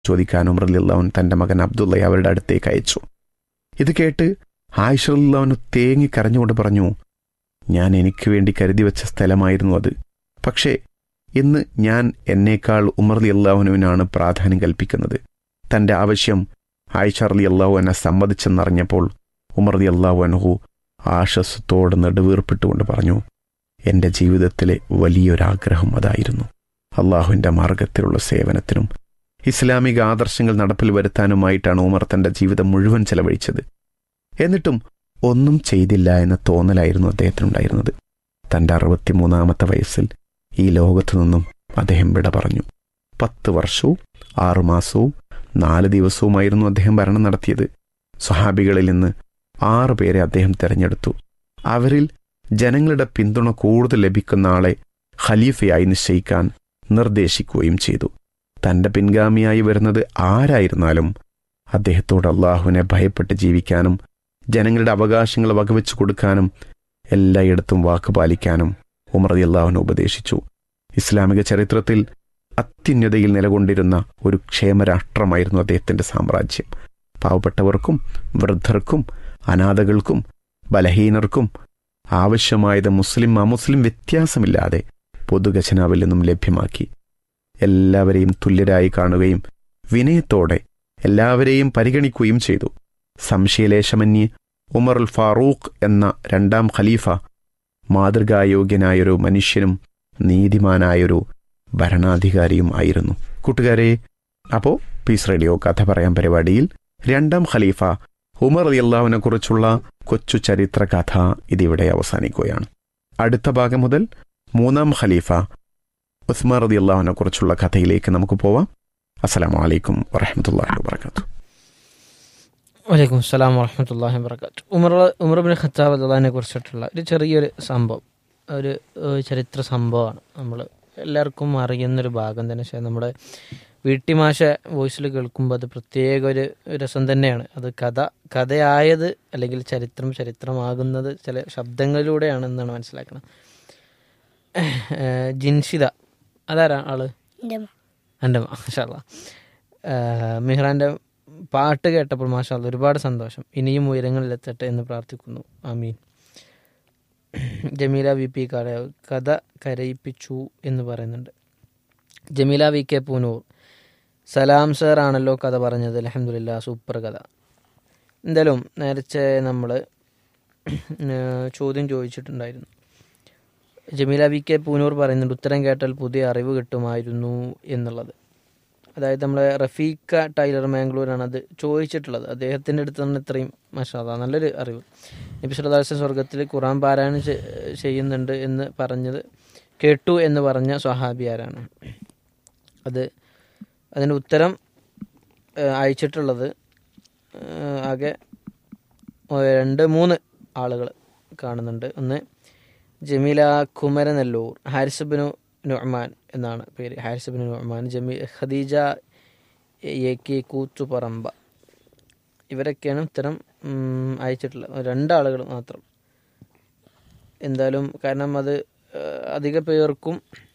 ചോദിക്കാൻ ഉമർ അള്ളാഹുൻ തൻ്റെ മകൻ അബ്ദുള്ളയെ അവരുടെ അടുത്തേക്ക് അയച്ചു ഇത് കേട്ട് ആയിഷ അള്ളാഹുന് തേങ്ങി കരഞ്ഞുകൊണ്ട് പറഞ്ഞു ഞാൻ എനിക്ക് വേണ്ടി കരുതി വെച്ച സ്ഥലമായിരുന്നു അത് പക്ഷേ ഇന്ന് ഞാൻ എന്നേക്കാൾ ഉമർ അലി അള്ളാഹുനുവിനാണ് പ്രാധാന്യം കൽപ്പിക്കുന്നത് തൻ്റെ ആവശ്യം ആയിഷ അലി അള്ളാഹു എന്നെ സമ്മതിച്ചെന്നറിഞ്ഞപ്പോൾ ഉമർ അലി അള്ളാഹു അനഹു ആശ്വസത്തോട് നെടുവീർപ്പിട്ടുകൊണ്ട് പറഞ്ഞു എൻ്റെ ജീവിതത്തിലെ വലിയൊരാഗ്രഹം അതായിരുന്നു അള്ളാഹുവിൻ്റെ മാർഗത്തിലുള്ള സേവനത്തിനും ഇസ്ലാമിക ആദർശങ്ങൾ നടപ്പിൽ വരുത്താനുമായിട്ടാണ് ഉമർ തൻ്റെ ജീവിതം മുഴുവൻ ചെലവഴിച്ചത് എന്നിട്ടും ഒന്നും ചെയ്തില്ല എന്ന തോന്നലായിരുന്നു അദ്ദേഹത്തിനുണ്ടായിരുന്നത് തൻ്റെ അറുപത്തിമൂന്നാമത്തെ വയസ്സിൽ ഈ ലോകത്തു നിന്നും അദ്ദേഹം വിട പറഞ്ഞു പത്ത് വർഷവും ആറുമാസവും നാല് ദിവസവുമായിരുന്നു അദ്ദേഹം ഭരണം നടത്തിയത് സ്വഹാബികളിൽ നിന്ന് ആറ് പേരെ അദ്ദേഹം തിരഞ്ഞെടുത്തു അവരിൽ ജനങ്ങളുടെ പിന്തുണ കൂടുതൽ ലഭിക്കുന്ന ആളെ ഖലീഫയായി നിശ്ചയിക്കാൻ നിർദ്ദേശിക്കുകയും ചെയ്തു തന്റെ പിൻഗാമിയായി വരുന്നത് ആരായിരുന്നാലും അദ്ദേഹത്തോട് അള്ളാഹുവിനെ ഭയപ്പെട്ട് ജീവിക്കാനും ജനങ്ങളുടെ അവകാശങ്ങൾ വകവെച്ചു കൊടുക്കാനും എല്ലായിടത്തും വാക്ക് പാലിക്കാനും ഉമർ അള്ളാഹുവിനെ ഉപദേശിച്ചു ഇസ്ലാമിക ചരിത്രത്തിൽ അത്യുന്നതയിൽ നിലകൊണ്ടിരുന്ന ഒരു ക്ഷേമരാഷ്ട്രമായിരുന്നു അദ്ദേഹത്തിന്റെ സാമ്രാജ്യം പാവപ്പെട്ടവർക്കും വൃദ്ധർക്കും അനാഥകൾക്കും ബലഹീനർക്കും ആവശ്യമായത് മുസ്ലിം അമുസ്ലിം വ്യത്യാസമില്ലാതെ പൊതുഖജനാവിൽ നിന്നും ലഭ്യമാക്കി എല്ലാവരെയും തുല്യരായി കാണുകയും വിനയത്തോടെ എല്ലാവരെയും പരിഗണിക്കുകയും ചെയ്തു സംശയലേശമന്യേ ഉമർ അൽ ഫാറൂഖ് എന്ന രണ്ടാം ഖലീഫ മാതൃകായോഗ്യനായൊരു മനുഷ്യനും നീതിമാനായൊരു ഭരണാധികാരിയും ആയിരുന്നു കൂട്ടുകാരെ അപ്പോൾ പീസ് റേഡിയോ കഥ പറയാൻ പരിപാടിയിൽ രണ്ടാം ഖലീഫ ഉമർ അലി അള്ളാഹുവിനെ കുറിച്ചുള്ള കൊച്ചു ചരിത്ര കഥ ഇതിവിടെ അവസാനിക്കുകയാണ് അടുത്ത ഭാഗം മുതൽ മൂന്നാം ഖലീഫ ഉസ്മാൻ റതി അള്ളാഹുവിനെ കുറിച്ചുള്ള കഥയിലേക്ക് നമുക്ക് പോവാം അസ്സലാമു അലൈക്കും വറഹമത്തല്ലാഹി വാബർക്കാത്തു വലൈക്കും അസ്സലാം വറഹമത്തല്ലാഹി വർക്കാത്തു ഉമർ ഉമർ ബിൻ ഖത്താബ് അള്ളഹാനെ കുറിച്ചിട്ടുള്ള ഒരു ചെറിയൊരു സംഭവം ഒരു ഏഹ്, ചരിത്ര സംഭവമാണ് നമ്മൾ എല്ലാവർക്കും അറിയുന്നൊരു ഭാഗം തന്നെ പക്ഷേ നമ്മുടെ വീട്ടിമാഷ വോയിസിൽ കേൾക്കുമ്പോൾ അത് പ്രത്യേക ഒരു രസം തന്നെയാണ് അത് കഥ കഥയായത് അല്ലെങ്കിൽ ചരിത്രം ചരിത്രമാകുന്നത് ചില ശബ്ദങ്ങളിലൂടെയാണ് എന്നാണ് മനസ്സിലാക്കുന്നത് ഏഹ്, ജിൻഷിത അതാരാ ആള് എൻ്റെ അമ്മ എൻ്റെ മാഷാല്ല മിഹ്റാൻ്റെ പാട്ട് കേട്ടപ്പോൾ മാഷാല്ല ഒരുപാട് സന്തോഷം ഇനിയും ഉയരങ്ങളിലെത്തട്ടെ എന്ന് പ്രാർത്ഥിക്കുന്നു ആമീൻ ജമീല വി പി കാള കഥ കരയിപ്പിച്ചു എന്ന് പറയുന്നുണ്ട് Jameela V K Poonoor Salam sir ആണല്ലോ കഥ പറഞ്ഞത് അലഹമില്ല സൂപ്പർ കഥ എന്തായാലും നേരത്തെ നമ്മൾ ചോദ്യം ചോദിച്ചിട്ടുണ്ടായിരുന്നു ജമീല വി കെ പൂനൂർ പറയുന്നുണ്ട് ഉത്തരം കേട്ടാൽ പുതിയ അറിവ് കിട്ടുമായിരുന്നു എന്നുള്ളത് അതായത് നമ്മളെ റഫീഖ ടൈലർ മാംഗ്ലൂരാണ് അത് ചോദിച്ചിട്ടുള്ളത് അദ്ദേഹത്തിൻ്റെ അടുത്ത് തന്നെ ഇത്രയും മഷാദ നല്ലൊരു അറിവ് നബി സുല്ലാസ് സ്വർഗത്തിൽ ഖുറാൻ പാരായണം ചെ- ചെയ്യുന്നുണ്ട് എന്ന് പറഞ്ഞത് കേട്ടു എന്ന് പറഞ്ഞ സ്വഹാബി ആരാണ് അത് അതിൻ്റെ ഉത്തരം ഏഹ്, അയച്ചിട്ടുള്ളത് ഏഹ്, ആകെ ഏഹ്, രണ്ട് മൂന്ന് ആളുകൾ കാണുന്നുണ്ട് ഒന്ന് ജമീല കുമരനെല്ലൂർ ഹാരിസബിനു നുഅ്മാൻ എന്നാണ് പേര് ഹാരിസബിനു നുഅ്മാൻ ജമീ ഖദീജ എ കെ കൂത്തുപറമ്പ ഇവരൊക്കെയാണ് ഉത്തരം ഉം, അയച്ചിട്ടുള്ളത് രണ്ടാളുകൾ മാത്രം എന്തായാലും കാരണം അത് ഏഹ്, അധിക പേർക്കും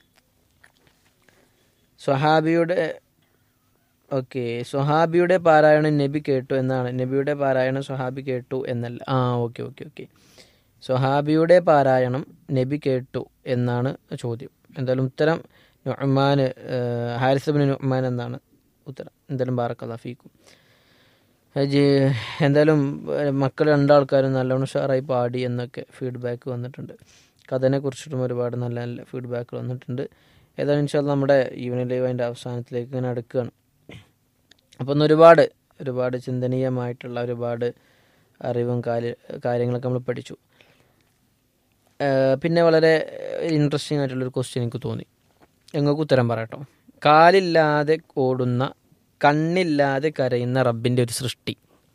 സ്വഹാബിയുടെ ഓക്കെ സ്വഹാബിയുടെ പാരായണം നബി കേട്ടു എന്നാണ് നബിയുടെ പാരായണം സ്വഹാബി കേട്ടു എന്നല്ല ആ ഓക്കെ ഓക്കെ ഓക്കെ സ്വഹാബിയുടെ പാരായണം നബി കേട്ടു എന്നാണ് ചോദ്യം എന്തായാലും ഉത്തരം നുഅ്മാൻ ഹാരിസബിന് നുഅ്മാൻ എന്നാണ് ഉത്തരം എന്തായാലും ബാറക്കല്ലാ ഫീക്കും ജി എന്തായാലും ഏഹ്, മക്കൾ രണ്ടാൾക്കാരും നല്ലോണം ഉഷാറായി പാടി എന്നൊക്കെ ഫീഡ്ബാക്ക് വന്നിട്ടുണ്ട് കഥനെ കുറിച്ചിട്ടും ഒരുപാട് നല്ല നല്ല ഫീഡ്ബാക്ക് വന്നിട്ടുണ്ട് ഏതായാലും ഇൻഷാല് നമ്മുടെ ഈവനിങ് ലൈവ് അതിൻ്റെ അവസാനത്തിലേക്ക് ഇങ്ങനെ അടുക്കുകയാണ് അപ്പോൾ ഇന്ന് ഒരുപാട് ഒരുപാട് ചിന്തനീയമായിട്ടുള്ള ഒരുപാട് അറിവും കാര്യ കാര്യങ്ങളൊക്കെ നമ്മൾ പഠിച്ചു ഏഹ് പിന്നെ വളരെ ഇൻട്രസ്റ്റിംഗ് ആയിട്ടുള്ളൊരു ക്വസ്റ്റ്യൻ എനിക്ക് തോന്നി ഞങ്ങൾക്ക് ഉത്തരം പറയട്ടോ കാലില്ലാതെ ഓടുന്ന കണ്ണില്ലാതെ കരയുന്ന റബ്ബിൻ്റെ ഒരു സൃഷ്ടി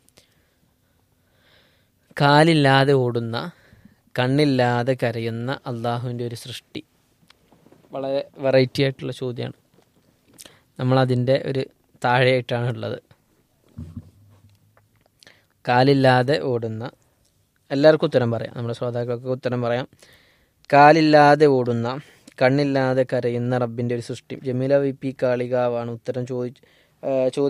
കാലില്ലാതെ ഓടുന്ന കണ്ണില്ലാതെ കരയുന്ന അള്ളാഹുവിൻ്റെ ഒരു സൃഷ്ടി വളരെ വെറൈറ്റി ആയിട്ടുള്ള ചോദ്യമാണ് നമ്മളതിൻ്റെ ഒരു താഴെയായിട്ടാണ് ഉള്ളത് കാലില്ലാതെ ഓടുന്ന എല്ലാവർക്കും ഉത്തരം പറയാം നമ്മുടെ ശ്രോതാക്കൾക്ക് ഉത്തരം പറയാം കാലില്ലാതെ ഓടുന്ന കണ്ണില്ലാതെ കരയുന്ന റബ്ബിൻ്റെ ഒരു സൃഷ്ടി ജമീല വി പി കാളികാവാണ് ഉത്തരം ചോദിച്ച് ചോദ്യം